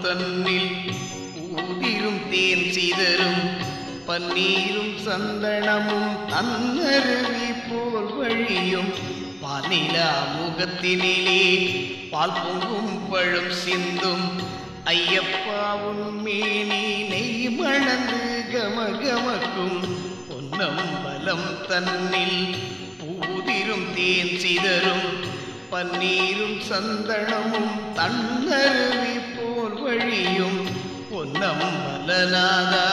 தன்னில் ஊதிரும் தேன் சிதறும் பன்னீரும் சந்தனமும் தன்னருவி போல் வழியும் பாலிலா முகத்தினிலே பால் பொங்கும் பழம் சிந்தும் ஐயப்பாவும் மேனி நெய் மணந்து கமகமக்கும் பொன்னம்பலம் தன்னில் ஊதிரும் தேன் சிதறும் பன்னீரும் சந்தனமும் தன்னருவி போல் வழியும் பொன்னம்பலநாதா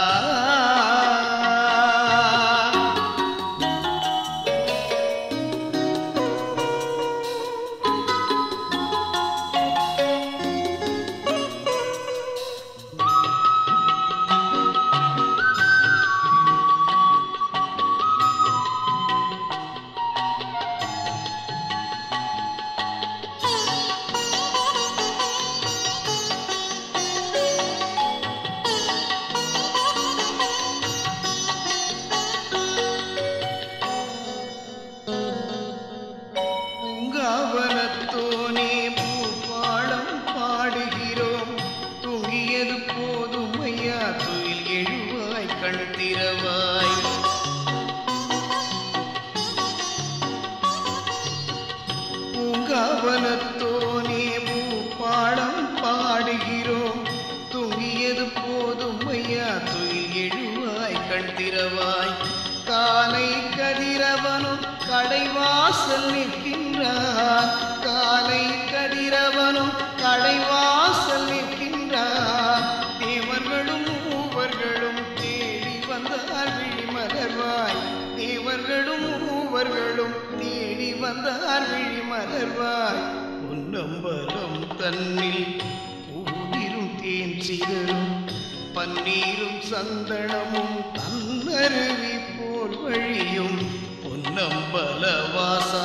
பூங்காவனத்தோனே பூப்பாளம் பாடுகிறோம் தூங்கியது போதும் ஐயா துயில் எழுவாய் கண் திறவாய் பூங்காவனத்தோனே பூப்பாளம் பாடுகிறோம் தூங்கியது போதும் ஐயா துயில் எழுவாய் கண் திறவாய் காலை கதிரவனும் கடைவாசல் நிற்கின்றார் காலை கதிரவனும் கடைவாசல் நிற்கின்றார் தேவர்களும் மூவர்களும் தேடி வந்தார் விழி மலர்வாய் தேவர்களும் மூவர்களும் தேடி வந்தார் விழி மலர்வாய் பொன்னம்பலம் தன்னில் ஊதிரும் தேன் சிதறும் பன்னீரும் சந்தனமும் தன்னருவி போல் வழியும் பொன்னம்பலவாசா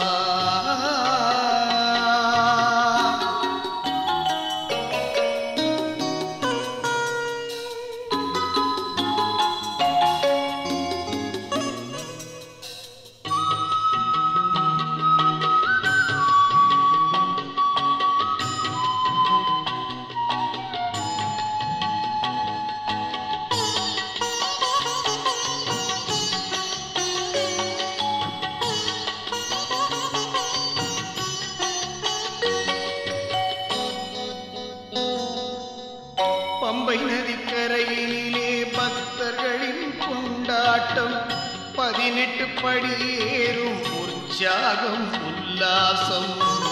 பம்பை நதிக்கரையிலே பக்தர்களின் கொண்டாட்டம் பதினெட்டு படியேறும் உற்சாகம் உல்லாசம்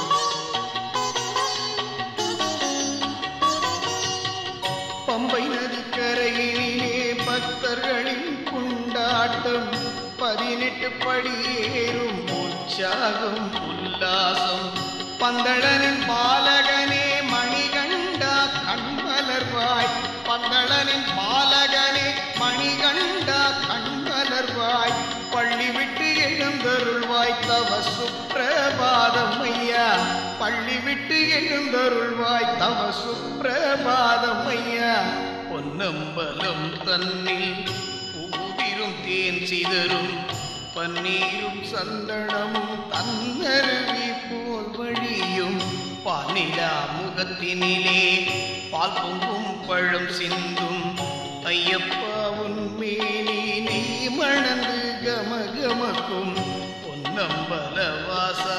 பம்பை நதிக்கரையிலே பக்தர்களின் கொண்டாட்டம் பதினெட்டு படியேறும் உற்சாகம் உல்லாசம் பந்தளனின் பாலகனே மணிகண்டா கண்மலர்வாய் பந்தளனின் பாலகனே மணிகண்டா கண்மலர்வாய் பள்ளி விட்டு எழுந்தருள்வாய் தவ சுப்பிரபாதம் ஐயா பள்ளி விட்டு எழுந்தருள்வாய் தவ சுப்பிரபாதம் ஐயா பொன்னம்பலம் தன்னில் ஊதிரும் தேன் சிதறும் பன்னீரும் சந்தனமும் தன்னருவி போல் வழியும் பானிலா முகத்தினிலே பால் பொங்கும் பழம் சிந்தும் ஐயப்பாவும் மேனி நீ மணந்து கமகமக்கும் பொன்னம்பலவாசா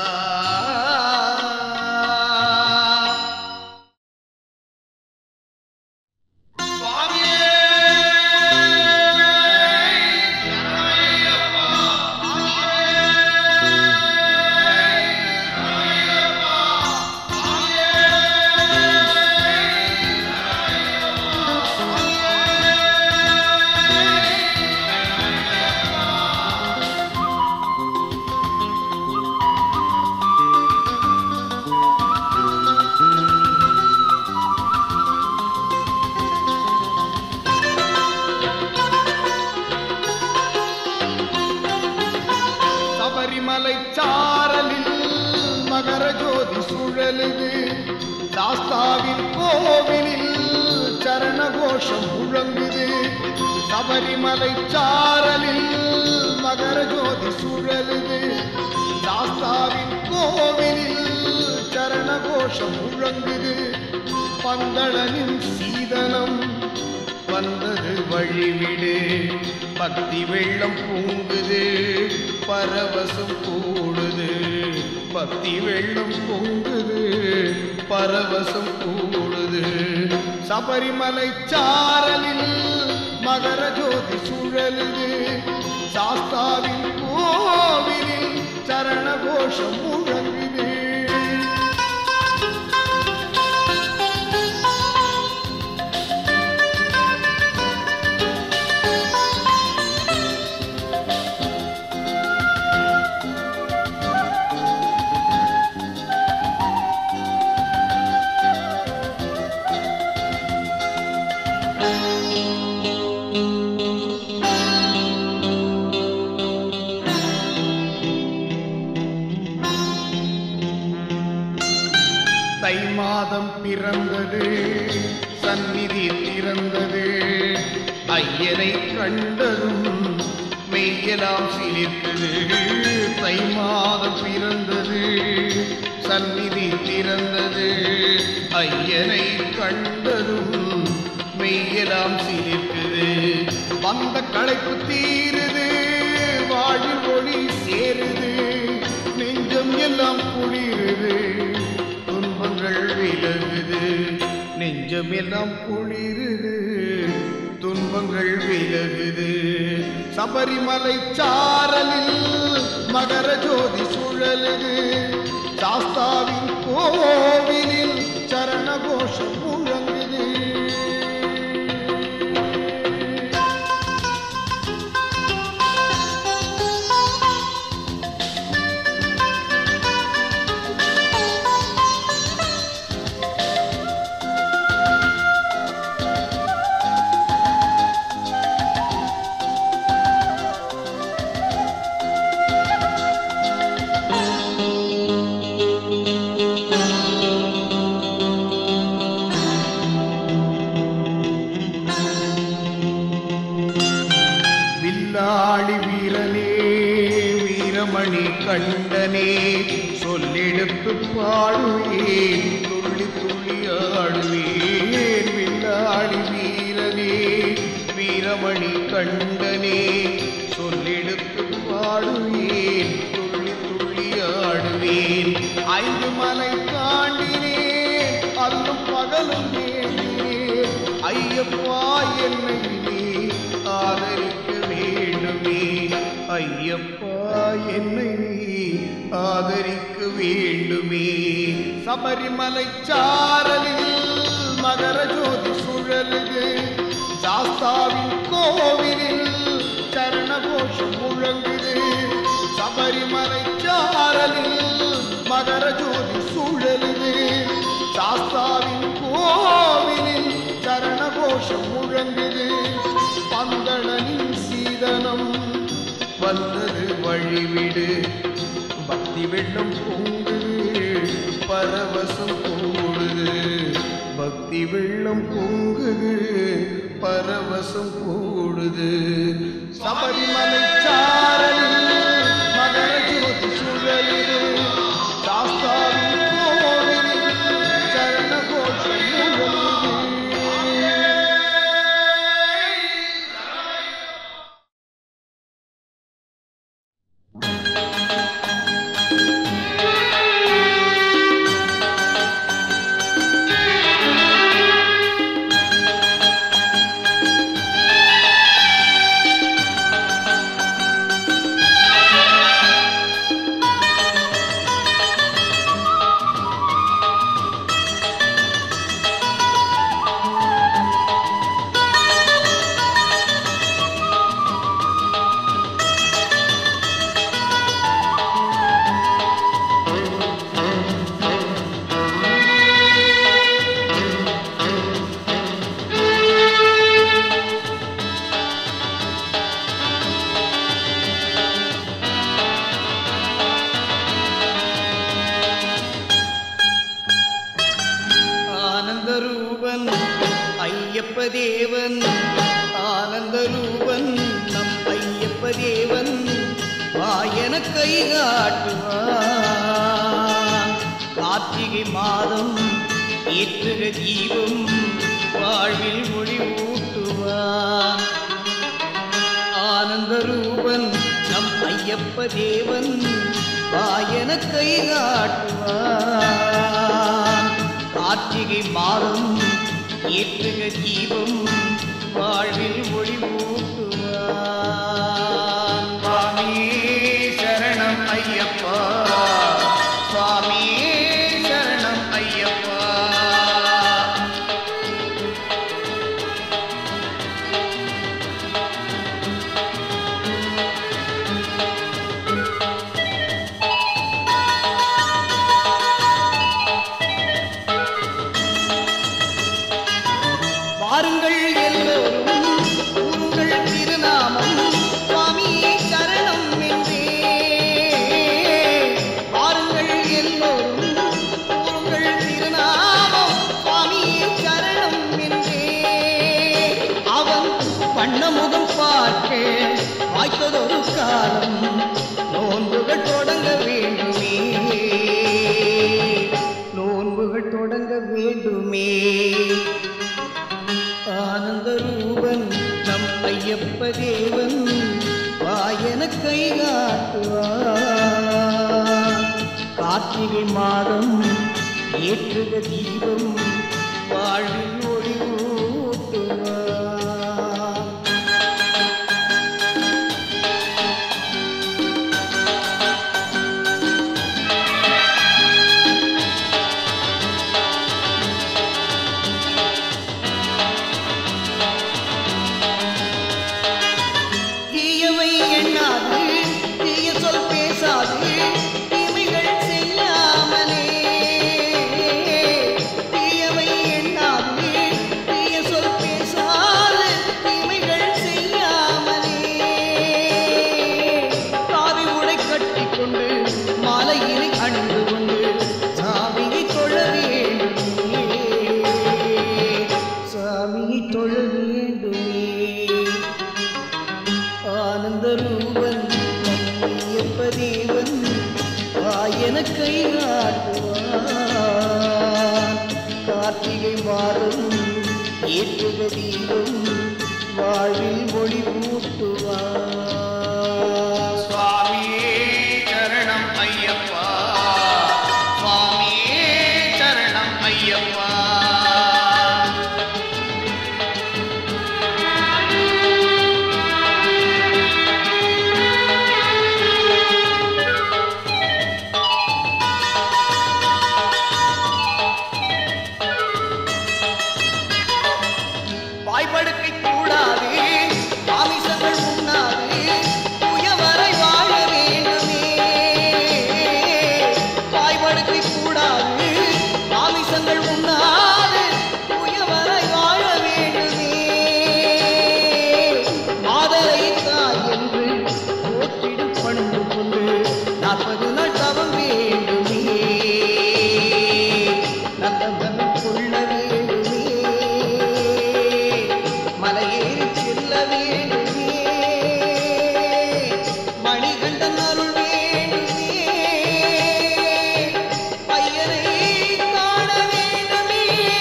சபரிமலை சாரலில் மகர ஜோதி சுழலுது சாஸ்தாவின் கோவிலில் சரண கோஷம் முழங்குது சபரிமலை சாரலில் மகர ஜோதி சுழலுது சாஸ்தாவின் கோவிலில் சரண கோஷம் முழங்குது பந்தளனின் சீதனம் வந்தது வழிவிடு பக்தி வெள்ளம் பொங்குது பரவசம் கூடுது பக்தி வெள்ளம் பொங்குது பரவசம் கூடுது சபரிமலை சாரலில் மகர ஜோதி சுழலுது சாஸ்தாவின் கோவிலில் சரண கோஷம் முழங்குது தை மாதம் பிறந்தது சந்நிதி திறந்தது ஐயனை கண்டதும் மெய்யலாம் சிலிர்த்தது தை மாதம் பிறந்தது சந்நிதி திறந்தது ஐயனை கண்டதும் மெய்யலாம் சிலிர்த்தது வந்த களைப்பு தீருது வாழில் ஒளி சேருது நெஞ்சம் எல்லாம் குளிருது துன்பங்கள் விலகுது நெஞ்சம் எல்லாம் குளிருது துன்பங்கள் விலகுது சபரிமலை சாரலில் மகர ஜோதி சுழலுது சாஸ்தாவின் கோவிலில் சரண கோஷம் முழங்குது வில்லாளி வீரனே வீரமணி கண்டனே சொல்லெடுத்து பாடுவேன் துள்ளி துள்ளி ஆடுவேன் வில்லாளி வீரனே வீரமணி கண்டனே சொல்லெடுத்து பாடுவேன் துள்ளி துள்ளி ஆடுவேன் ஐந்து மலை தாண்டினேன் அல்லும் பகலும் வேண்டினேன் ஐயப்பா என்னை நீ ஆதரிக்க வேண்டுமே ஐயப்பா என்னை நீ ஆதரிக்க வேண்டுமே சபரிமலை சாரலில் மகர ஜோதி சுழலுது சாஸ்தாவின் கோவிலில் சரண கோஷம் முழங்குது சபரிமலை சாரலில் மகர ஜோதி சுழலுது சாஸ்தாவின் கோவிலில் சரண கோஷம் முழங்குது பந்தளனின் சீதனம் வந்தது வழிவிடு பக்தி வெள்ளம் பொங்குது பரவசம் கூடுது பக்தி வெள்ளம் பொங்குது பரவசம் கூடுது சபரிமலை சாரலில் மகர ஜோதி சுழலுது சாஸ்தாவின் கோவிலில் சரண கோஷம் முழங்குது ஆனந்தரூபன் ஐயப்ப தேவன் ஆனந்தரூபன் நம் ஐயப்ப தேவன் வாயன கை காட்டுவான் கார்த்திகை மாதம் ஏற்றுக தீபம் வாழ்வில் ஒளி ஊட்டுவான் ஆனந்த ரூபன் நம் ஐயப்ப தேவன் வாயன கை காட்டுவான் கார்த்திகை மாதம் ஏற்றுக தீபம் வாழ்வில் ஒளி ஊட்டுவான் சுவாமியே சரணம் ஐயப்பா சுவாமியே சரணம் ஐயப்பா வாருங்கள் எல்லோரும் கூறுங்கள் திருநாமம் சுவாமியே சரணம் என்றே வாருங்கள் எல்லோரும் கூறுங்கள் திருநாமம் சுவாமியே சரணம் என்றே அவன் வண்ணமுகம் பார்க்க வாய்த்ததொரு காலம் நோன்புகள் தொடங்க வேண்டுமே நோன்புகள் தொடங்க வேண்டுமே ஆனந்த ரூபன் நம் ஐயப்ப தேவன் வாயன கை காட்டுவான் கார்த்திகை மாதம் ஏற்றுக தீபம் வாழ்வில் ஒளி ஊட்டுவான் தீயவை எண்ணாது தீய சொல் பேசாது தீமைகள் செய்யாமலே தீயவை எண்ணாது தீய சொல் பேசாது தீமைகள் செய்யாமலே காவி உடை கட்டிக்கொண்டு மாலையினை அணிந்து கொண்டு சாமியை தொழ வேண்டுமே சாமியை தொழ வேண்டுமே ஆனந்த ரூபன் ஐயப்ப தேவன் வாயன கை காட்டுவான் கார்த்திகை மாதம் ஏற்றுக தீபம் வாழ்வில் ஒளி ஊட்டுவான் சுவாமியே சரணம் ஐயப்பா சுவாமியே சரணம் ஐயப்பா வாய்ப்படுக்கை கூடாது மாமிசங்கள் உண்ணாது துயவரை வாழ வேண்டுமே வாய்ப்படுக்கை கூடாது மாமிசங்கள் உண்ணாது துயவரை வாழ வேண்டுமே மாதரை தாய் என்று போற்றிடும் பணிந்து கொண்டு நாற்பது நாள் தவம் வேண்டுமே நல்லவனம் கொள்ள வேண்டுமே மலையேறி செல்ல வேண்டுமே மணிகண்டன் அருள் வேண்டுமே பையனை காண வேண்டுமே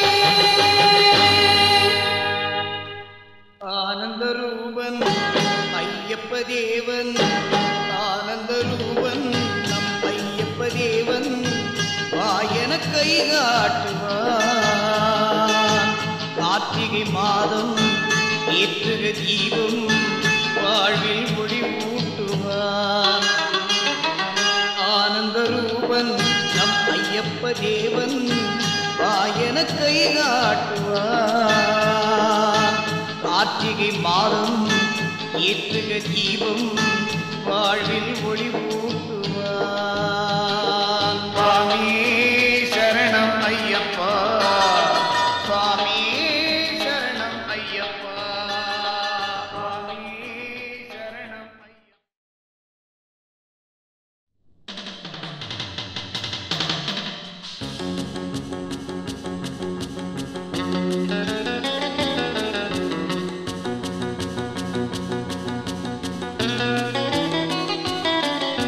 ஆனந்த ரூபன் ஐயப்ப தேவன் ஆனந்த ரூபன் நம் ஐயப்ப தேவன் வாயன கை காட்டுவான் கார்த்திகை மாதம் ஏற்றுக தீபம் வாழ்வில் ஒளி ஊட்டுவான் ஆனந்த ரூபன் நம் ஐயப்ப தேவன் வாயன கை காட்டுவான் கார்த்திகை மாதம் ஏற்றுக தீபம் வாழ்வில் ஒளி ஊட்டுவான் சுவாமியே சரணம் ஐயப்பா சுவாமியே சரணம் ஐயப்பா சுவாமியே சரணம் ஐயப்பா ஆ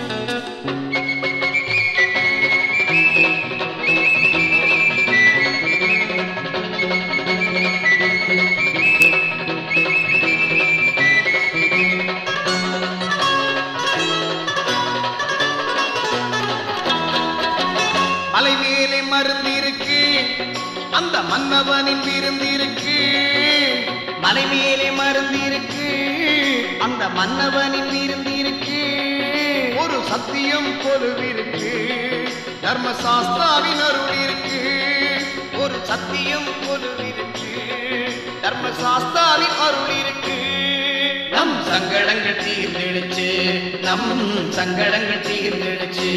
மன்னவனின் விருந்திருக்கு மலை மேலே மருந்து இருக்கு அந்த மன்னவனின் விருந்து இருக்கு ஒரு சத்தியம் கொலுவிருக்கு தர்மசாஸ்தாவின் அருள் இருக்கு ஒரு சத்தியம் கொலுவிருக்கு தர்மசாஸ்தாவின் அருள் இருக்கு நம் சங்கடங்கள் தீர்ந்திடுச்சு நம் சங்கடங்கள் தீர்ந்திடுச்சு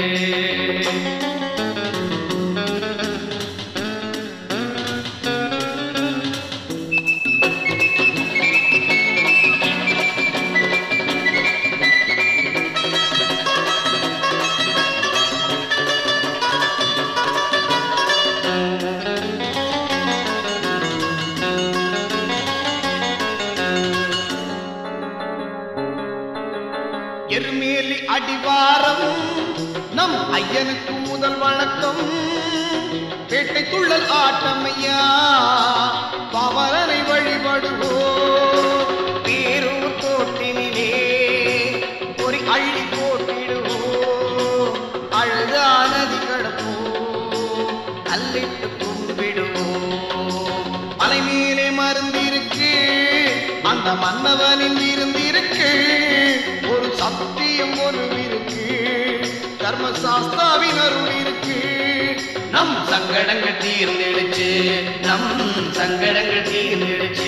எருமேலி அடிவாரம் நம் ஐயனுக்கு முதல் வணக்கம் பேட்டை துள்ளல் ஆட்டமையா பவரனை வழிபடுவோம் பேரூர் தோட்டினிலே ஒரு அள்ளி போட்டிடுவோம் அழுதா நதி கடப்போம் கல்லிட்டு கும்பிடுவோம் மலை மேலே மருந்திருக்கு அந்த மன்னவனின் விருந்திருக்கு ஒரு சத்தியம் ஒரு இருக்கு தர்மசாஸ்தாவின் அருள் இருக்கு நம் சங்கடங்கள் தீர்ந்திடுச்சு நம் சங்கடங்கள் தீர்ந்திடுச்சு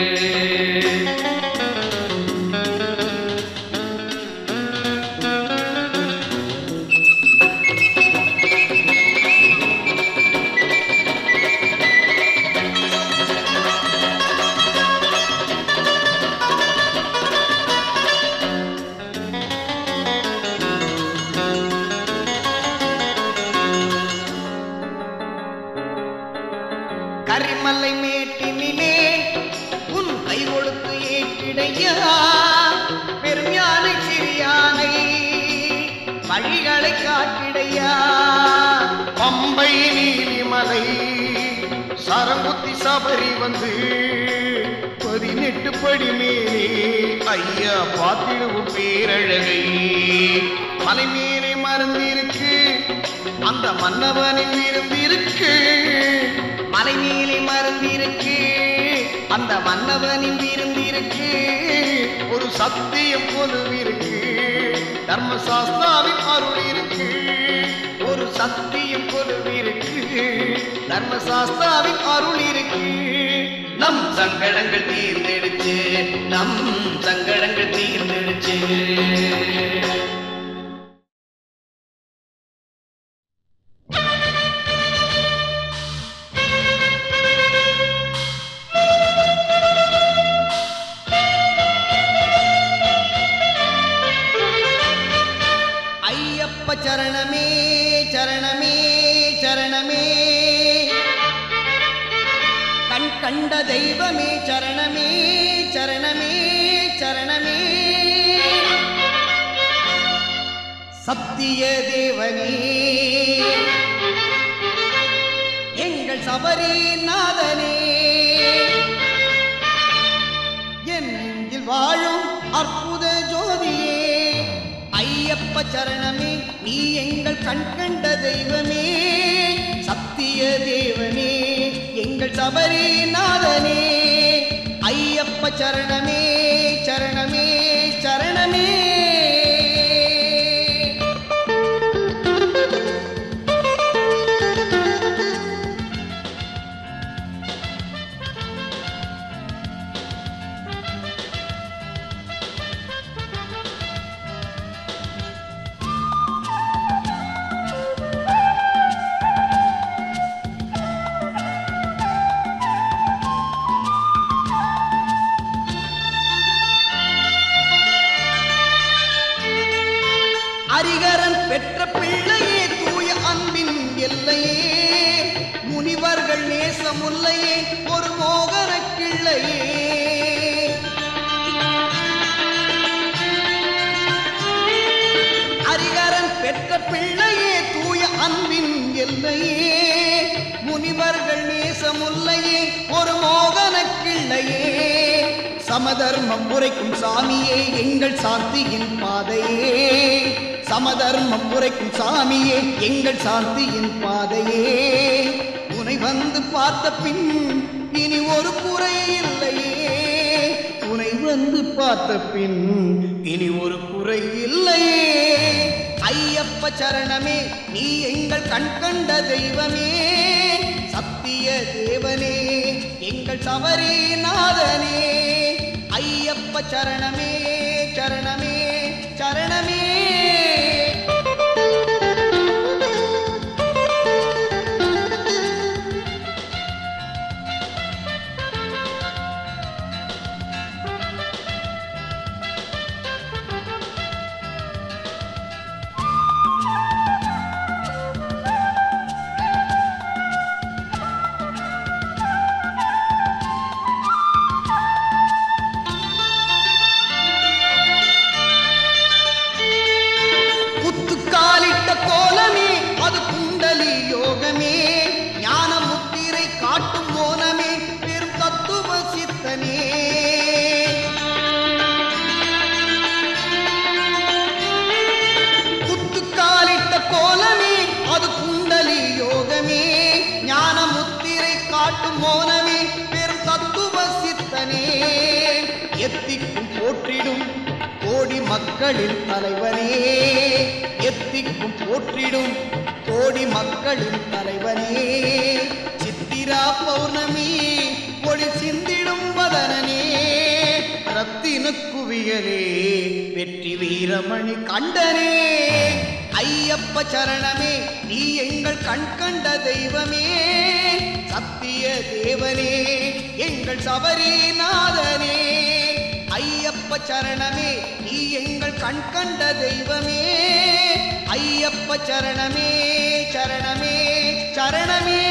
கரிமலை மேட்டினிலே உன் கை கொடுத்து ஏற்றிடையா பெரும் யானை சிறியானை வழிகளை காட்டிடையா பம்பை நீலிமலை சரங்குத்தி சபரி வந்து பதினெட்டு படி மேலே ஐயா பார்த்திடுவோம் பேரழகை மலை மேலே மறந்திருக்கு அந்த மன்னவனின் விருந்திருக்கு மலை மேலே மறந்திருக்கு அந்த மன்னவனின் விருந்திருக்கு ஒரு சத்தியம் பொதுவிருக்கு தர்மசாஸ்தாவின் அருள் இருக்கு ஒரு சத்தியம் கொலுவிருக்கு தர்மசாஸ்தாவின் அருள் இருக்கு நம் சங்கடங்கள் தீர்ந்திடுச்சு நம் சங்கடங்கள் தீர்ந்திடுச்சு ஐயப்ப சரணமே சரணமே சரணமே கண் கண்ட தெய்வமே சரணமே சரணமே சரணமே சத்திய தேவனே எங்கள் சபரிநாதனே என் நெஞ்சில் வாழும் அற்புத ஜோதியே ஐயப்ப சரணமே நீ எங்கள் கண் கண்ட தெய்வமே சத்திய தேவனே எங்கள் சபரிநாதனே ஐயப்ப சரணமே சரணமே சரணமே அரிகரன் பெற்ற பிள்ளையே தூய அன்பின் எல்லையே முனிவர்கள் நேசமுல்லையே ஒரு மோகன கிள்ளையே அரிகரன் பெற்ற பிள்ளையே தூய அன்பின் எல்லையே முனிவர்கள் நேசமுல்லையே ஒரு மோகன கிள்ளையே சமதர்மம் உரைக்கும் சாமியே எங்கள் சாந்தியின் பாதையே சமதர்மம் உரைக்கும் சாமியே எங்கள் சாந்தியின் பாதையே உனை வந்து பார்த்த பின் இனி ஒரு குறை இல்லையே உனை வந்து பார்த்த பின் இனி ஒரு குறை இல்லையே ஐயப்ப சரணமே நீ எங்கள் கண் கண்ட தெய்வமே சத்திய தேவனே எங்கள் சபரி நாதனே ஐயப்ப சரணமே சரணமே சரணமே குத்துக்காலிட்ட கோலமே அது குண்டலி யோகமே ஞான முத்திரை காட்டும் மோனமே பெரும் தத்துவ சித்தனே குத்துக்காலிட்ட கோலமே அது குண்டலி யோகமே ஞான முத்திரை காட்டும் மோனமே பெரும் தத்துவ சித்தனே எத்திக்கும் போற்றிடும் கோடி மக்களின் தலைவனே எத்திக்கும் போற்றிடும் கோடி மக்களின் தலைவனே சித்திரா பௌர்ணமி ஒளி சிந்திடும் வதனனே ரத்தின குவியலே வெற்றி வீரமணி கண்டனே ஐயப்ப சரணமே நீ எங்கள் கண் கண்ட தெய்வமே சத்திய தேவனே எங்கள் சபரிநாதனே ஐயப்ப சரணமே நீ எங்கள் கண் கண்ட தெய்வமே ஐயப்ப சரணமே சரணமே சரணமே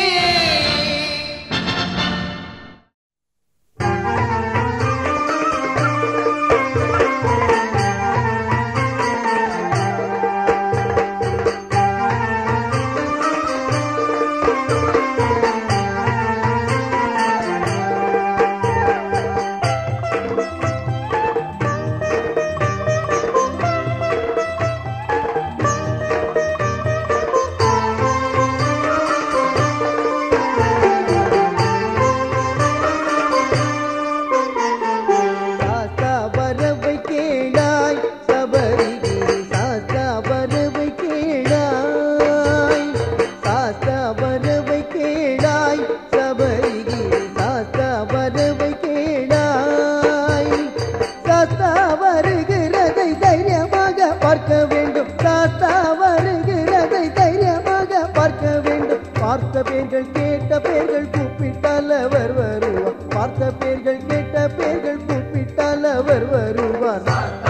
சாத்தா வரவை கேளாய் சபரிகிரி சாத்தா வரவை கேளாய் சாத்தா வரவை கேளாய் சபரிகிரி சாத்தா வரவை கேளாய் சாத்தா வருகிறதை தைரியமாக பார்க்க வேண்டும் சாத்தா வருகிறதை தைரியமாக பார்க்க வேண்டும் பார்த்த பேர்கள் கேட்ட பேர்கள் கூப்பிட்டால் அவர் வருவார் பார்த்த பேர்கள் கேட்ட பேர்கள் கூப்பிட்டால் அவர் வருவார்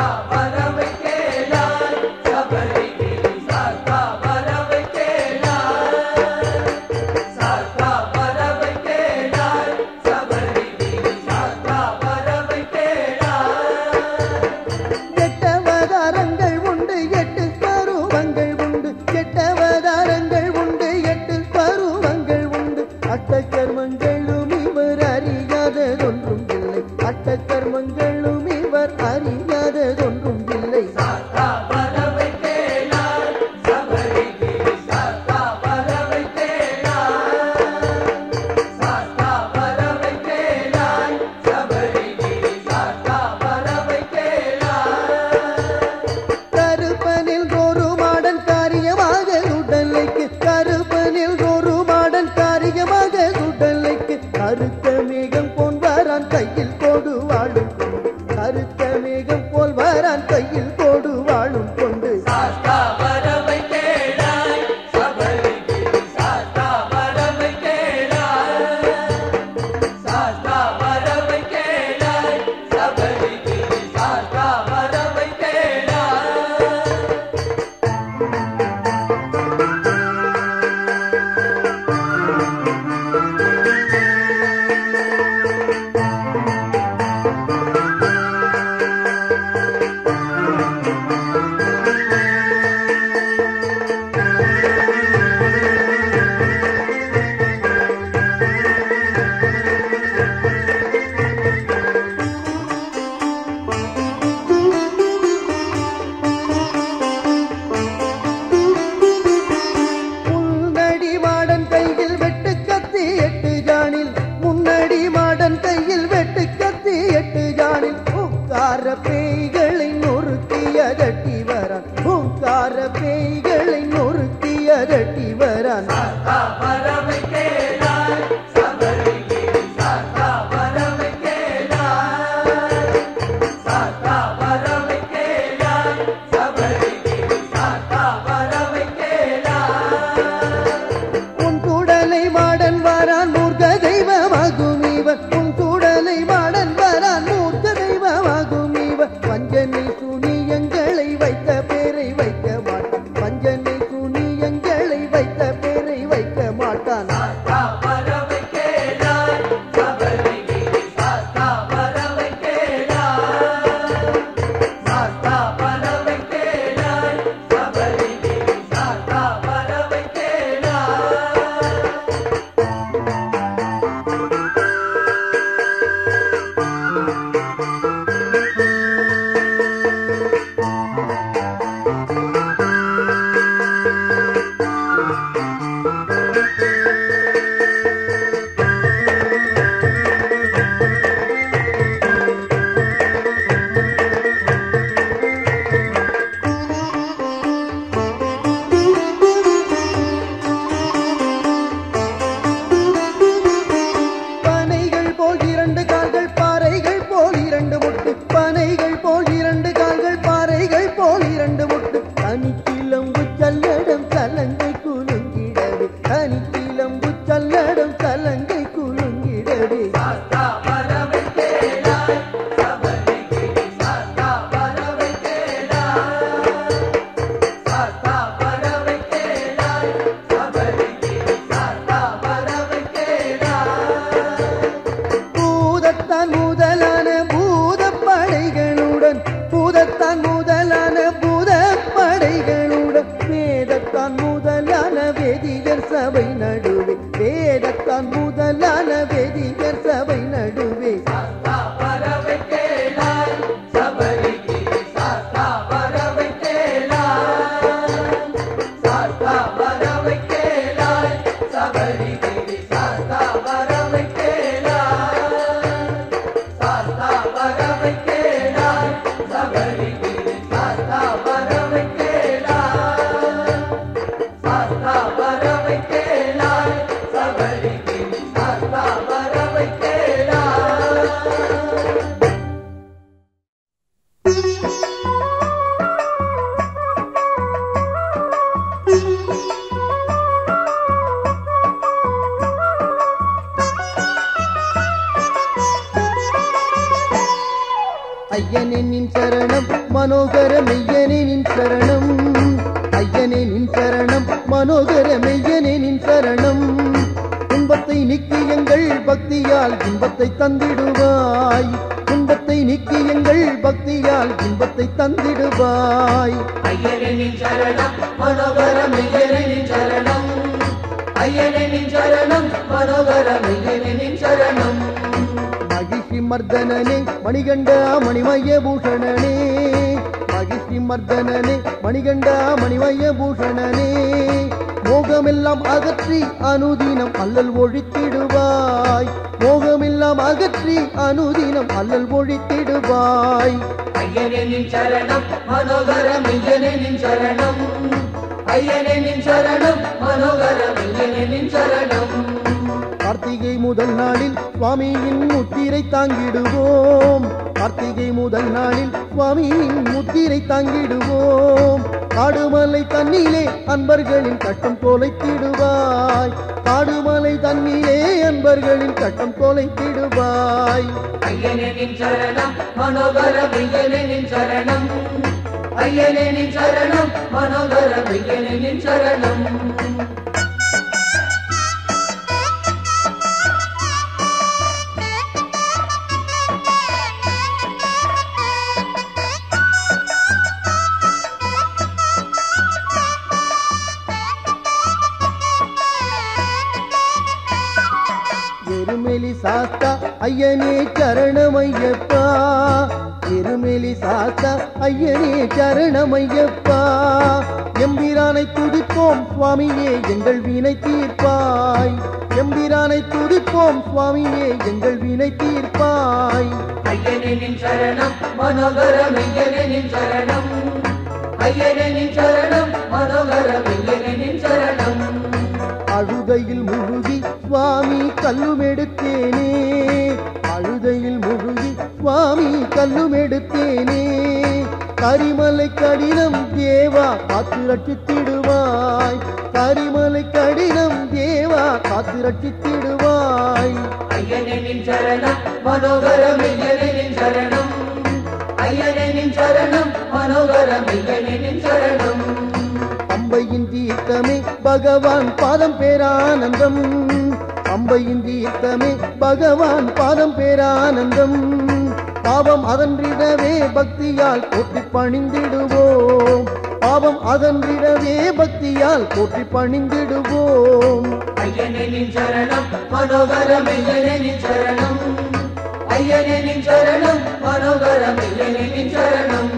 எட்டவதாரங்கள் உண்டு எட்டு பருவங்கள் உண்டு எட்டவதாரங்கள் உண்டு எட்டு பருவங்கள் உண்டு அட்ட கர்மங்களும் இவர் அறியாததொன்றும் இல்லை அட்ட கர்மங்களும் இவர் அறியாததொன்றும் இல்லை கருப்பனில் ஒரு மாடன் காரியமாக உடலைக்கு கருப்பனில் ஒரு மாடன் காரியமாக உடலைக்கு கருத்த மேகம் போல் வரான் கையில் கொடு வாழும் கொண்டு கருத்த மேகம் போல் வரான் கையில் கொடு வாழும் கொண்டு கண்டன் கையில் வெட்டு கத்தி எட்டு ஜானில் பூக்கார பேய்களை நொறுக்கி அதட்டி வரான் பூக்கார பேய்களை நொறுக்கி அதட்டி வரான் உன் கூடலை மாடன் வரான் மூர்க்க தெய்வமாகும் இவன் உன் கூடலை மாடன் வரான் மூர்க்க தெய்வமாகும் இவன் பஞ்சனை சுனியங்களை வைத்த பேரை வைக்க மாட்டான் பஞ்சனை சுனியங்களை வைத்த பேரை வைக்க மாட்டான் பனைகள் போல் இரண்டு கால்கள் பாறைகள் போல் இரண்டு முட்டு பனைகள் போல் இரண்டு கால்கள் பாறைகள் போல் இரண்டு முட்டு தனிக்கிளம்பு சல்லடம் சலங்கை குலுங்கிடவே தனிக்கிளம்பு சல்லடம் சலங்கை குலுங்கிடவே பூதத்தான் முதலான பூதப்படைகளுடன் பூதத்தான் முதலான பூதப்படைகளுடன் வேதத்தான் முதலான வேதிகர் சபை நடுவே வேதத்தான் முதலான வேதிகர் சபை நடுவே ஐயனே நின் சரணம் மனோகர மெய்யனே நின் சரணம் ஐயனே நின் சரணம் மனோகர மெய்யனே நின் சரணம் துன்பத்தை நீக்கி எங்கள் பக்தியால் இன்பத்தை தந்திடுவாய் துன்பத்தை நீக்கி எங்கள் பக்தியால் இன்பத்தை தந்திடுவாய் ஐயனின் சரணம் மனோகரம் ஐயனின் சரணம் ஐயனின் சரணம் மனோகரம் ஐயனின் சரணம் மகிழ்ச்சி மர்தனனே மணிகண்டா மணிமய பூஷணனே மகிழ்ச்சி மர்தனனே மணிகண்டா மணிமய பூஷணனே மோகமெல்லாம் அகற்றி அனுதினம் அல்லல் ஒழித்திடுவாய் மோகமெல்லாம் அகற்றி அனுதினம் அல்லல் ஒழித்திடுவாய் ஐயனின் சரணம் மனோகரம் ஐயனின் சரணம் ஐயனின் சரணம் மனோகரம் ஐயனின் சரணம் கார்த்திகை முதல் நாளில் சுவாமியின் முத்திரை தாங்கிடுவோம் கார்த்திகை முதல் நாளில் சுவாமியின் முத்திரை தாங்கிடுவோம் காடுமலை தண்ணிலே அன்பர்களின் கட்டம் தொலைத்திடுவாய் காடுமலை தண்ணிலே அன்பர்களின் கட்டம் தொலைத்திடுவாய் ஐயனின் சரணம் மனோகரம் ஐயனின் சரணம் ஐயனின் சரணம் மனோகரம் ஐயனின் சரணம் எருமெலி சாஸ்தா ஐயனே சரணமையப்பா எருமெலி சாஸ்தா ஐயனே சரணமையப்பா எம்பிரானை துதிப்போம் சுவாமியே எங்கள் வீணை தீர்ப்பாய் எம்பிரானை துதிப்போம் சுவாமியே எங்கள் வீணை வினை தீர்ப்பாய் ஐயனின் சரணம் மனோகர மெய்யனின் சரணம் ஐயனின் சரணம் மனோகர மெய்யனின் சரணம் அழுதையில் முழுகி சுவாமி கல்லும் எடுத்தேனே அழுதையில் முழுகி சுவாமி கல்லும் எடுத்தேனே கரிமலை கடினம் தேவா காத்து ரட்சித்திடுவாய் கரிமலை கடினம் தேவா காத்து ரட்சித்திடுவாய் ஐயனின் சரணம் மனோகர மெய்யனின் சரணம் ஐயனின் சரணம் மனோகர மெய்யனின் சரணம் அம்பையின் தீர்த்தமே பகவான் பாதம் பேரானந்தம் அம்பையின் தீர்த்தமே பகவான் பாதம் பேரானந்தம் பாவம் அதன்றிடவே பக்தியால் போற்றி பணிந்திடுவோம் பாவம் அதன்றிடவே பக்தியால் போற்றி பணிந்திடுவோம் ஐயனின் சரணம் மனோகர மெய்யனின் சரணம் ஐயனின் சரணம் மனோகர மெய்யனின் சரணம்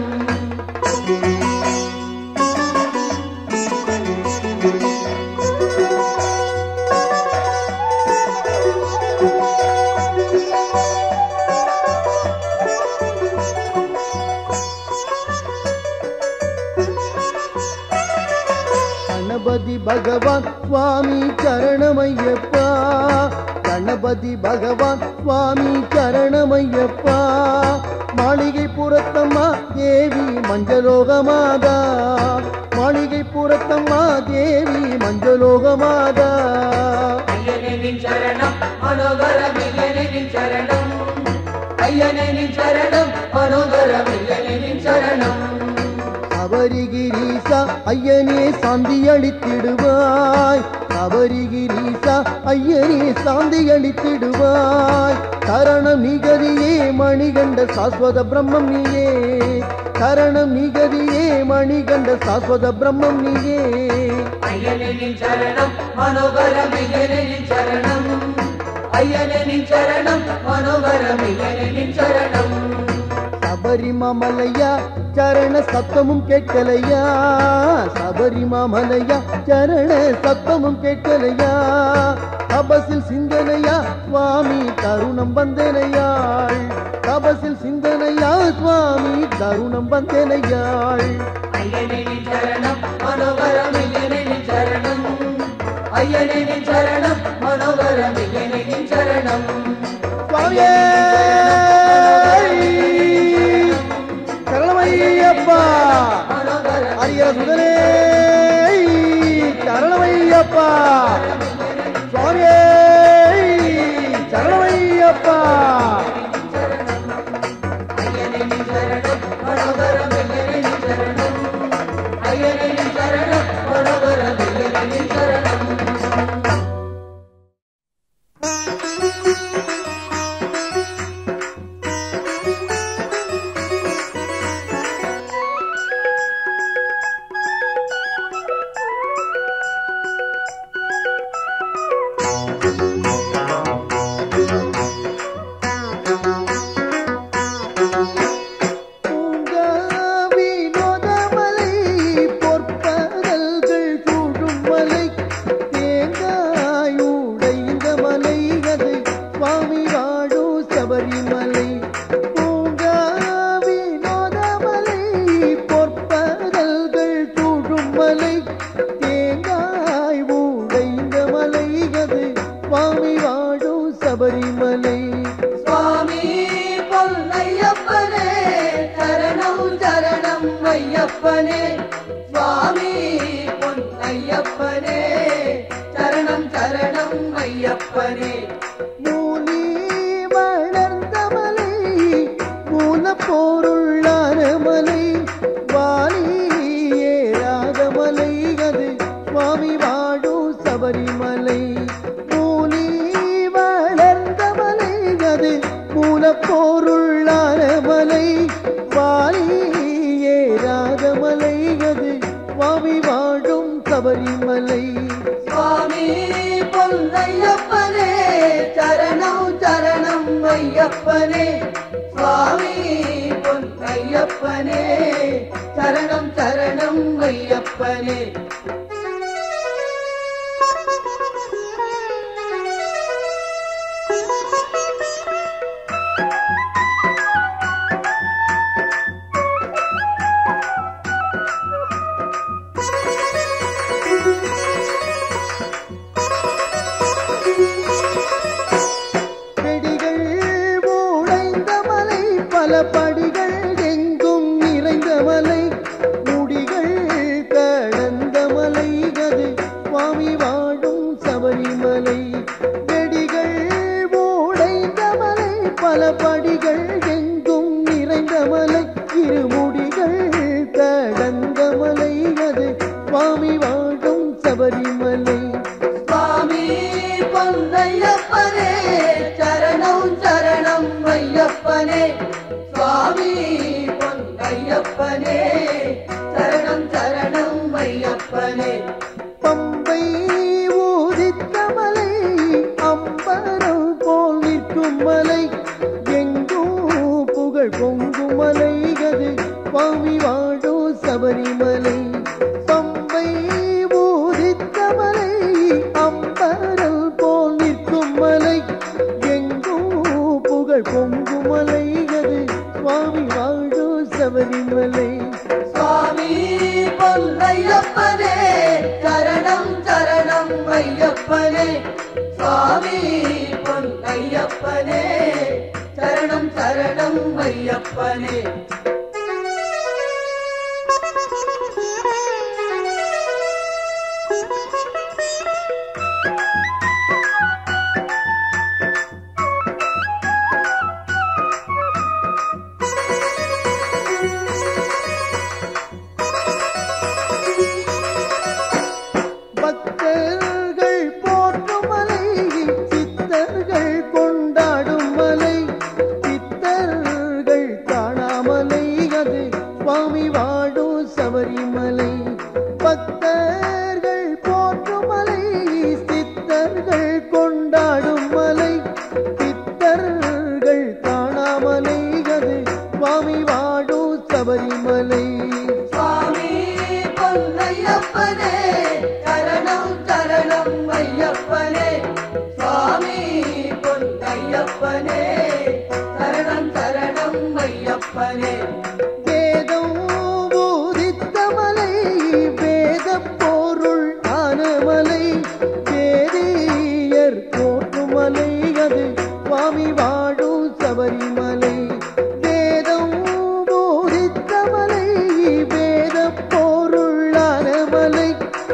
கணபதி பகவான் சுவாமி சரணமையப்பா கணபதி பகவான் சுவாமி சரணமையப்பா மாளிகை புறத்தம்மா தேவி மஞ்சலோகமாதா மாளிகை புறத்தம்மா தேவி மஞ்சலோகமாதா ஐயனின் சரணம் மனோகர மெய்யனின் சரணம் ஐயனின் சரணம் மனோகர மெய்யனின் சரணம் சபரிகிரீசா ஐயனே சாந்தி அளித்திடுவாய் சபரிகிரீசா ஐயனே சாந்தி அளித்திடுவாய் கரணம் நிகதியே மணிகண்ட சாஸ்வத பிரம்மம் நீயே கரணம் நிகதியே மணிகண்ட சாஸ்வத பிரம்மம் நீயே ஐயனின் சரணம் மனோகர மெய்யனின் சரணம் ஐயனின் சரணம் மனோகர மெய்யனின் சரணம் சபரிமலையா சரண சத்தமும் கேட்கலையா சபரிமலையா சரண சத்தமும் கேட்கலையா தபசில் சிந்தனையா சுவாமி தருணம் வந்தனையாள் தபசில் சிந்தனையா சுவாமி தருணம் வந்தனையாள் ஐயனின் சரணம் மனோகர மெய்யனின் சரணம் ஐயனின் சரணம் மனோகர மெய்யனின் சரணம் சுவாமியே சரணமையப்பா மனோகர அரிய சுதனே சரணமையப்பா சுவாமியே சரணமையப்பா ஐயனின் சரணம் மனோகர மெய்யனின் சரணம் ஐயனின் சரணம் மனோகர மெய்யனின் சரணம் பூங்காவினோதமலை, பொற்பகல்கள் சூழும் மலை, தேங்காய் உடைந்த மலை, அது சுவாமி வாழும் சபரிமலை. பூங்காவினோதமலை, பொற்பகல்கள் சூழும் மலை, தேங்காய் உடைந்த மலை, அது சுவாமி வாழும் சபரிமலை சுவாமி பொன்னையப்பனே சரணம் சரணம் ஐயப்பனே சுவாமி பொன்னையப்பனே சரணம் சரணம் ஐயப்பனே மூலி வளர்ந்த மலை மூலப்பொருளான மலை வாலி ஏறாத மலை அது சுவாமி வாழும் சபரிமலை மூலி வளர்ந்த மலை அது மூலப்பொருளான மலை வாலி ஏறாத மலை அது சுவாமி வாழும் சபரிமலை சுவாமி பொன்னையப்பனே சரணம் சரணம் ஐயப்பனே சுவாமி பொன்னையப்பனே சரணம் சரணம் ஐயப்பனே பல படிகள் எங்கும் நிறைந்த மலை முடிகள் கடந்த மலை அது சுவாமி வாழும் சபரிமலை வெடிகள் மூடைந்த மலை பல படிகள் எங்கும் நிறைந்த மலை இருமுடிகள் கடந்த மலை அது சுவாமி வாழும் சபரிமலை சுவாமி பொன்னையப்பனே சரணம் சரணம் ஐயப்பனே சுவாமி பொன்னையப்பனே சரணம் சரணம் ஐயப்பனே பம்பை ஊதித்த மலை அம்பரம் போல் நிற்கும் மலை எங்கும் புகழ் பொங்கும் மலை அது சுவாமி வாழும் சபரிமலை பம்பை ஊதித்த மலை அம்பரம் போல் நிற்கும் மலை எங்கும் புகழ் பொங்கும் மலை அது சுவாமி வாழும் சபரிமலை சுவாமி பொன்னையப்பனே சரணம் சரணம் ஐயப்பனே சுவாமி பொன்னையப்பனே சரணம் சரணம் ஐயப்பனே பக்தர்கள் போற்றும் மலை சித்தர்கள் கொண்டாடும் மலை சித்தர்கள் காணாமலை அது சுவாமி வாழும் சபரிமலை பக்தர்கள் போற்றும் மலை சித்தர்கள் கொண்டாடும் மலை சித்தர்கள் காணாமலை அது சுவாமி வாழும் சபரிமலை சுவாமி பொன்னையப்பனே சரணம் சரணம் ஐயப்பனே சுவாமி பொன்னையப்பனே சரணம் சரணம் ஐயப்பனே வேதம் பூதித்த மலை வேத பொருள் ஆனமலை வேதியர் போற்றும் மலை அது சுவாமி வாழும் சபரிமலை வேதம் பூதித்த மலை வேத பொருள் ஆனமலை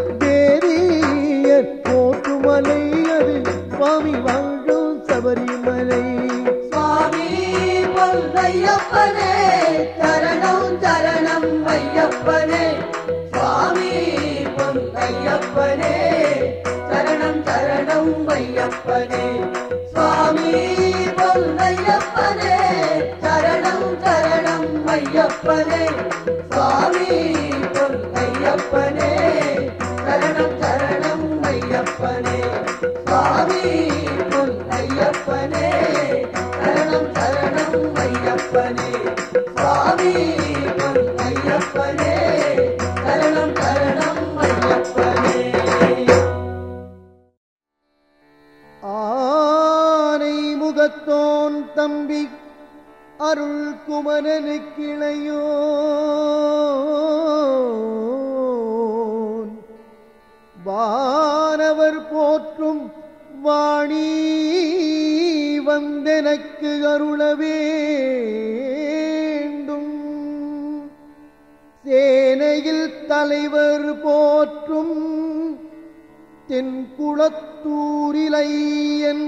வேதியர் போற்றும் மலை அது சுவாமி வாழும் சபரிமலை சுவாமி பொன்னையப்பனே சரணம் சரணம் ஐயப்பனே சுவாமி பொன்னையப்பனே சரணம் சரணம் ஐயப்பனே சுவாமி பொன்னையப்பனே சரணம் சரணம் ஐயப்பனே சுவாமி பொன்னையப்பனே சரணம் சரணம் ஐயப்பனே சுவாமி பொன்னையப்பனே சரணம் சரணம் ஐயப்பனே சுவாமி பொன்னையப்பனே சரணம் சரணம் ஐயப்பனே ஆனை முகத்தோன் தம்பி அருள் குமரனு கிளையோன் வானவர் போற்றும் வாணி வந்தெனக்கு அருள வேண்டும் சேனையில் தலைவர் போற்றும் தென்குளத்தூரிலையன்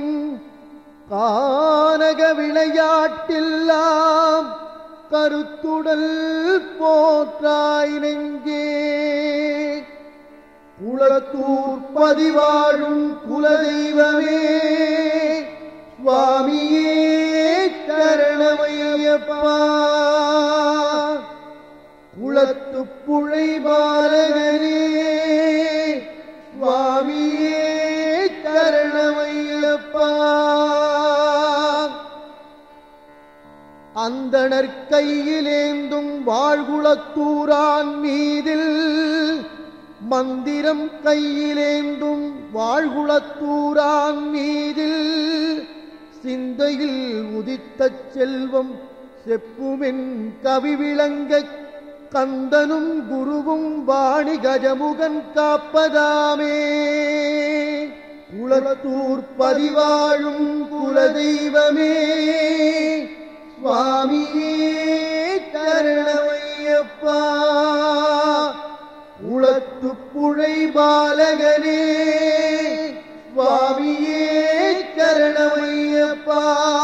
கானக விளையாட்டெல்லாம் கருத்துடல் போற்றாய் நெஞ்சே குளத்தூர் பதிவாழும் குலதெய்வமே சுவாமியே கரணமையப்பா குளத்து புழை பாலகனே சுவாமியே கரணமையப்பா அந்தணர் கையிலேந்தும் வாழ்குளத்தூரான் மீதில் மந்திரம் கையிலேந்தும் வாழ்குளத்தூரான் மீதில் சிந்தையில் உதித்த செல்வம் செப்புமென் கவி விளங்க கந்தனும் குருவும் வாணி கஜமுகன் காப்பதாமே குளத்தூர் பதிவாழும் குலதெய்வமே சுவாமியே சரணமையப்பா உளத்து புழை பாலகனே சுவாமியே சரணமையப்பா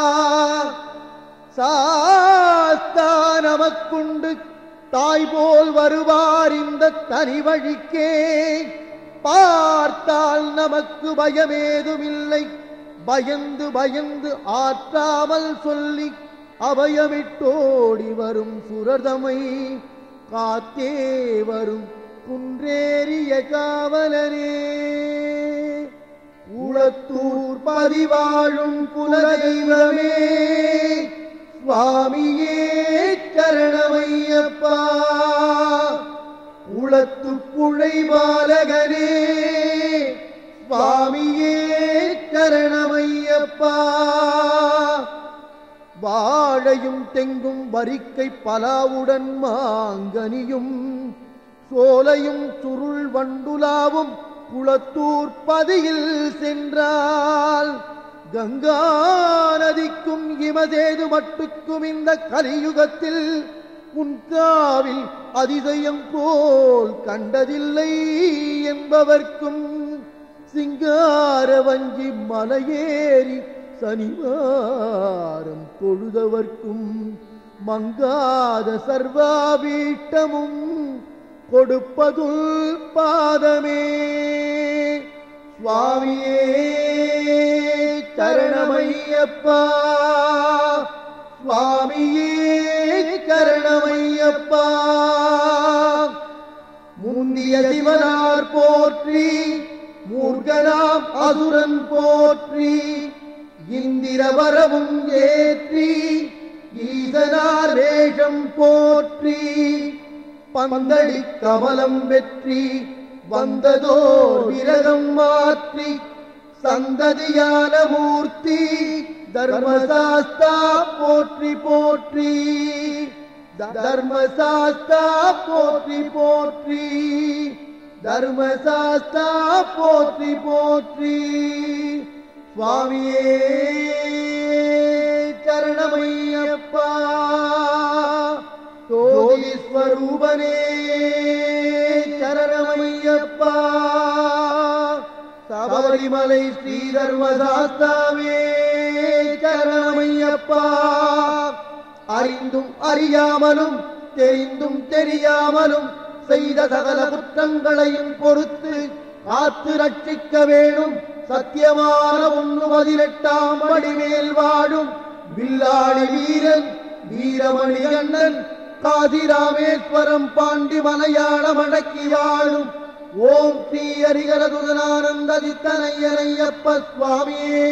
சாஸ்தா நமக்குண்டு தாய் போல் வருவார் இந்த தனி வழிக்கே பார்த்தால் நமக்கு பயமேதுமில்லை பயந்து பயந்து ஆற்றாமல் சொல்லி அபயமிட்டோடி வரும் சுரதமை காத்தே வரும் குன்றேறிய காவலனே உளத்தூர் பதிவாழும் குலதெய்வமே சுவாமியே சரணமையப்பா உளத்து புழை பாலகனே சுவாமியே சரணமையப்பா வாழையும் தெங்கும் வரிக்கை பலாவுடன் மாங்கனியும் சோலையும் சுருள் வண்டுலாவும் குளத்தூர் பதியில் சென்றால் கங்கா நதிக்கும் இமதேது மட்டுக்கும் இந்த கலியுகத்தில் உன் காவில் அதிசயம் போல் கண்டதில்லை என்பவர்க்கும் சிங்கார வஞ்சி மலையேறி சனிவாரம் தொழுதவர்க்கும் மங்காத சர்வாபீட்டமும் கொடுப்பதுள் பாதமே சுவாமியே சரணமையப்பா சுவாமியே சரணமையப்பா முந்திய சிவனார் போற்றி மூர்கனாம் அசுரன் போற்றி இந்திரவரவும் ஏற்றி ஈசனார் வேஷம் போற்றி பந்தடி கமலம் வெற்றி வந்ததோர் விரதம் மாற்றி சந்ததியான மூர்த்தி தர்மசாஸ்தா போற்றி போற்றி தர்மசாஸ்தா போற்றி போற்றி தர்மசாஸ்தா போற்றி போற்றி சுவாமியே சரணமையப்பா ஜோதிஸ்வரூபனே சரணமையப்பா சபரிமலை ஸ்ரீ தர்மசாஸ்தாவே சரணமையப்பா அறிந்தும் அறியாமலும் தெரிந்தும் தெரியாமலும் செய்த சகல குற்றங்களையும் பொறுத்து காத்து ரட்சிக்க வேணும் சத்தியமான ஒன்று பதினெட்டாம் வடிவேல் வாழும் வில்லாளி வீரன் வீரமணி அண்ணன் காசிராமேஸ்வரம் பாண்டி மலையாளம் அடக்கி வாழும் ஓம் ஸ்ரீ ஹரிகரதுதனானந்த சித்தனையனையப்ப சுவாமியே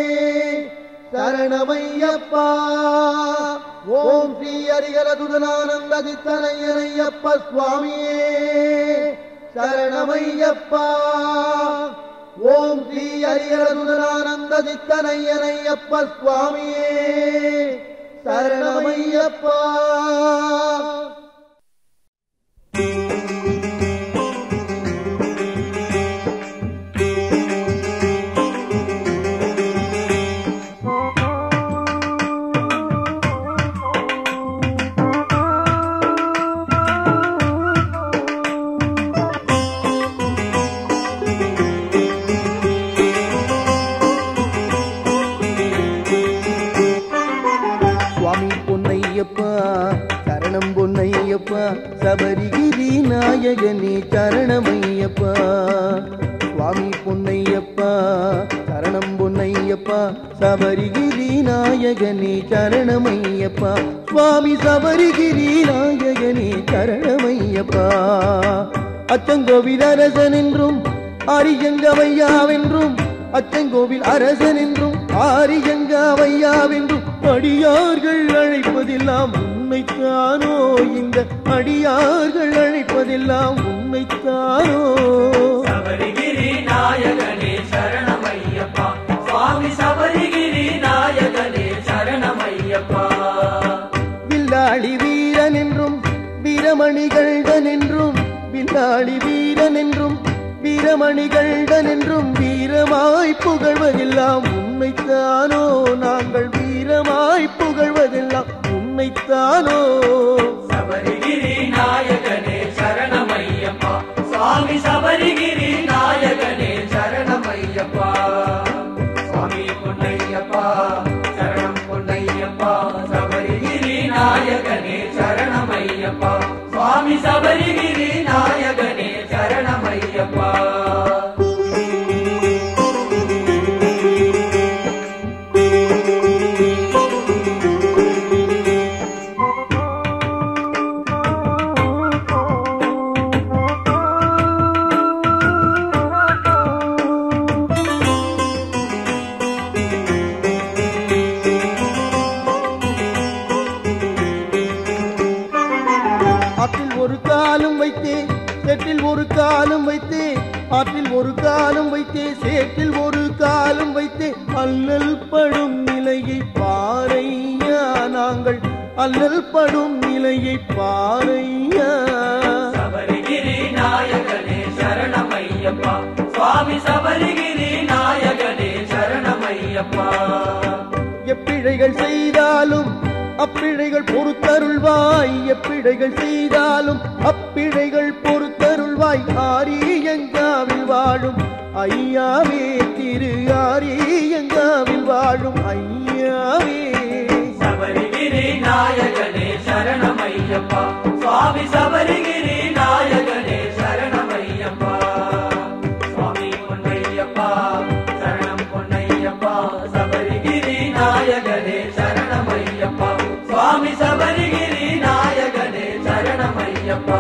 சரணமையப்பா ஓம் ஸ்ரீ ஹரிகரதுதனானந்த சித்தனையனையப்ப சுவாமியே சரணமையப்பா ஓம் ஸ்ரீ ஹரிகரதுதனானந்த சித்தனையனையப்ப சுவாமியே சரணமையப்பா சுவாமி பொன்னையப்பா சரணம் பொன்னையப்பா சபரிகிரி நாயகனே சரணமையப்பா சுவாமி பொன்னையப்பா சரணம் பொன்னையப்பா சபரிகிரி நாயகனே சரணமையப்பா சுவாமி சபரிகிரி நாயகனே சரணமையப்பா அச்சங்கோவில் அரசன் என்றும் அரிஜங்கவையாவென்றும் அச்சங்கோவில் அரசன் என்றும் ஆரியங்காவையாவென்றும் அடியார்கள் அழைப்பதெல்லாம் உண்மைத்தானோ இந்த அடியார்கள் அழைப்பதெல்லாம் உண்மைத்தானோ சபரிகிரி நாயகனே சரணமையப்பா சுவாமி சபரிகிரி நாயகனே சரணமையப்பா வில்லாளி வீரன் என்றும் வீரமணிகள்டன் என்றும் வில்லாளி வீரன் என்றும் வீரமணிகள்டன் என்றும் வீரமாய் புகழ்வதெல்லாம் உண்மைத்தானோ நாங்கள் வீரமாய் புகழ்வதெல்லாம் உண்மைத்தானோ சபரிகிரி சுவாமி சபரிகிரி நாயகனே சரணமையப்பா ஆற்றில் ஒரு காலும் வைத்தே சேற்றில் ஒரு காலும் வைத்தே ஆற்றில் ஒரு காலும் வைத்தே சேற்றில் ஒரு காலும் வைத்தே அல்லல் படும் நிலையை பாறையா நாங்கள் அல்லல் படும் நிலையை பாறையா சபரிகிரி நாயகனே சரணமையப்பா சுவாமி சபரிகிரி நாயகனே சரணமையப்பா எப்பிழைகள் செய்தாலும் அப்பிழைகள் பொறுத்தருள்வாய் எப்பிழைகள் செய்தாலும் அப்பிழைகள் பொறுத்தருள்வாய் ஆரியங்காவில் வாழும் ஐயாவே திரு ஆரியங்காவில் வாழும் ஐயாவே சபரிகிரி நாயகனே சரணமையப்பா சுவாமி சபரிகிரி நாயகனே சரணமையப்பா சுவாமி பொன்னையப்பா சரணம் பொன்னையப்பா சபரிகிரி நாயகனே சரணமையப்பா சுவாமி சபரிகிரி நாயகனே சரணமையப்பா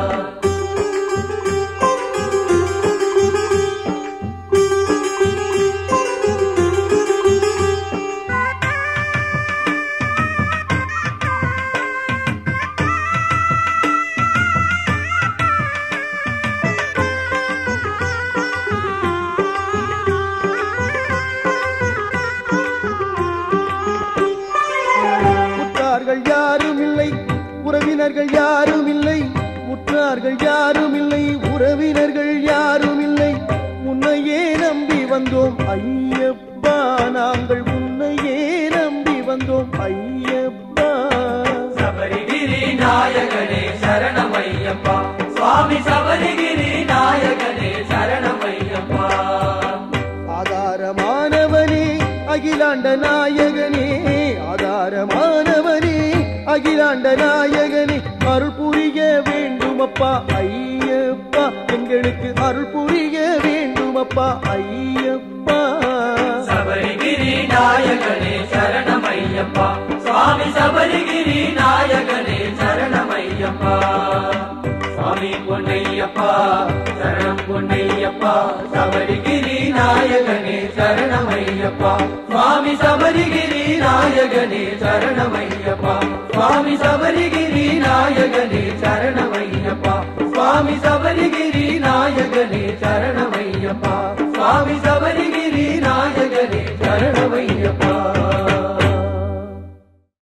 உற்றார்கள் யாரும் இல்லை உறவினர்கள் யாரும் இல்லை உற்றார்கள் யாரும் இல்லை உறவினர்கள் யாரும் இல்லை உன்னையே நம்பி வந்தோம் ஐயப்பா நாங்கள் உன்னையே நம்பி வந்தோம் ஐயப்பா சபரிகிரி நாயகனே சரணமையப்பா சுவாமி சபரிகிரி நாயகனே சரணமையப்பா ஆதாரமானவனே அகிலாண்ட நாயகனே ஆதாரமானவனே அகிலாண்ட நாயகனே அருள் புரிய வேண்டுமப்பா ஐயப்பா எங்களுக்கு அருள் புரிய வேண்டுமப்பா ஐயப்பா சபரிகிரி நாயகனே சரணமையப்பா சுவாமி சபரிகிரி நாயகனே சரணமையப்பா சுவாமி பொன்னையப்பா சரணம் பொன்னையப்பா சபரிகிரி நாயகனே சரணமையப்பா சுவாமி சபரிகிரி நாயகனே சரணமையப்பா சுவாமி சபரிகிரி நாயகனே சரணமையப்பா சுவாமி சபரிகிரி நாயகனே சரணமையப்பா சுவாமி சபரிகிரி